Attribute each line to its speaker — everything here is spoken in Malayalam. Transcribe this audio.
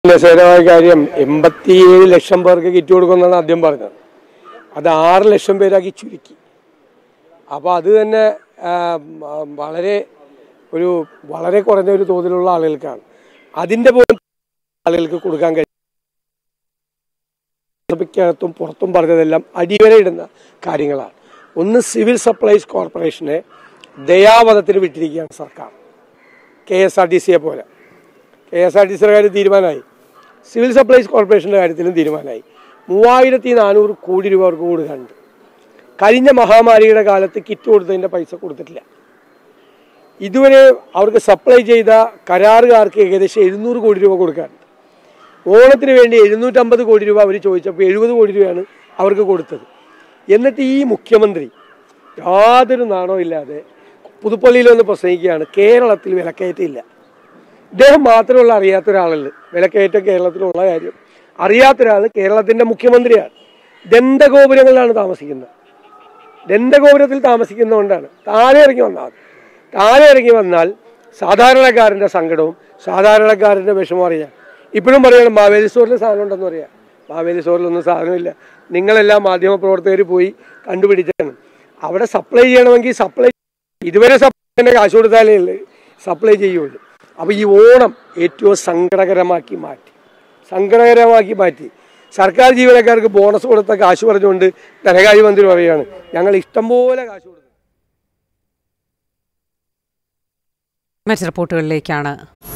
Speaker 1: രസകരമായ കാര്യം എൺപത്തിയേഴ് ലക്ഷം പേർക്ക് കിറ്റ് കൊടുക്കുമെന്നാണ് ആദ്യം പറഞ്ഞത് അത് ആറ് ലക്ഷം പേരാക്കി ചുരുക്കി അപ്പോൾ അത് തന്നെ ആ, മ- വളരെ ഒരു വളരെ കുറഞ്ഞ ഒരു തോതിലുള്ള ആളുകൾക്കാണ് അതിൻ്റെ പോലും ആളുകൾക്ക് കൊടുക്കാൻ കഴിയും സഭയ്ക്കകത്തും പുറത്തും പറഞ്ഞതെല്ലാം അടിവരയിടുന്ന കാര്യങ്ങളാണ് ഒന്ന് സിവിൽ സപ്ലൈസ് കോർപ്പറേഷനെ ദയാവധത്തിന് വിട്ടിരിക്കുകയാണ് സർക്കാർ കെ എസ് ആർ ടി സിയെ പോലെ കെ എസ് ആർ ടി സിയുടെ കാര്യം തീരുമാനമായി സിവിൽ സപ്ലൈസ് കോർപ്പറേഷൻ്റെ കാര്യത്തിലും തീരുമാനമായി മൂവായിരത്തി നാനൂറ് കോടി രൂപ അവർക്ക് കൊടുക്കാനുണ്ട് കഴിഞ്ഞ മഹാമാരിയുടെ കാലത്ത് കിറ്റ് കൊടുത്തതിൻ്റെ പൈസ കൊടുത്തിട്ടില്ല ഇതുവരെ അവർക്ക് സപ്ലൈ ചെയ്ത കരാറുകാർക്ക് ഏകദേശം എഴുന്നൂറ് കോടി രൂപ കൊടുക്കാനുണ്ട് ഓണത്തിന് വേണ്ടി എഴുന്നൂറ്റമ്പത് കോടി രൂപ അവർ ചോദിച്ചപ്പോൾ എഴുപത് കോടി രൂപയാണ് അവർക്ക് കൊടുത്തത് എന്നിട്ട് ഈ മുഖ്യമന്ത്രി യാതൊരു നാണവും ഇല്ലാതെ പുതുപ്പള്ളിയിൽ വന്ന് പ്രസംഗിക്കുകയാണ് കേരളത്തിൽ വിലക്കയറ്റമില്ല ഇദ്ദേഹം മാത്രമുള്ള അറിയാത്ത ഒരാളല്ല വിലക്കയറ്റം കേരളത്തിലുള്ള കാര്യം അറിയാത്ത ഒരാൾ കേരളത്തിന്റെ മുഖ്യമന്ത്രിയാണ് ദന്തഗോപുരങ്ങളിലാണ് താമസിക്കുന്നത് ദന്തഗോപുരത്തിൽ താമസിക്കുന്നതുകൊണ്ടാണ് താഴെ ഇറങ്ങി വന്നാൽ മതി. താഴെ ഇറങ്ങി വന്നാൽ സാധാരണക്കാരൻ്റെ സങ്കടവും സാധാരണക്കാരൻ്റെ വിഷമം അറിയാം ഇപ്പോഴും പറയണം മാവേലി സ്റ്റോറിൽ സാധനം ഉണ്ടെന്ന് പറയാം മാവേലി സ്റ്റോറിലൊന്നും സാധനമില്ല നിങ്ങളെല്ലാം മാധ്യമ പ്രവർത്തകർ പോയി കണ്ടുപിടിച്ചാണ് അവിടെ സപ്ലൈ ചെയ്യണമെങ്കിൽ സപ്ലൈ ഇതുവരെ സപ്ലൈ കാശ് കൊടുത്താലേ ഉള്ളൂ സപ്ലൈ ചെയ്യുള്ളൂ അപ്പോൾ ഈ ഓണം ഏറ്റവും സങ്കടകരമാക്കി മാറ്റി സങ്കടകരമാക്കി മാറ്റി സർക്കാർ ജീവനക്കാർക്ക് ബോണസ് കൊടുത്ത കാശ് പറഞ്ഞുകൊണ്ട് ധനകാര്യ മന്ത്രി പറയുകയാണ് ഞങ്ങൾ ഇഷ്ടംപോലെ കാശ് കൊടുത്തു
Speaker 2: മറ്റ് റിപ്പോർട്ടുകളിലേക്കാണ്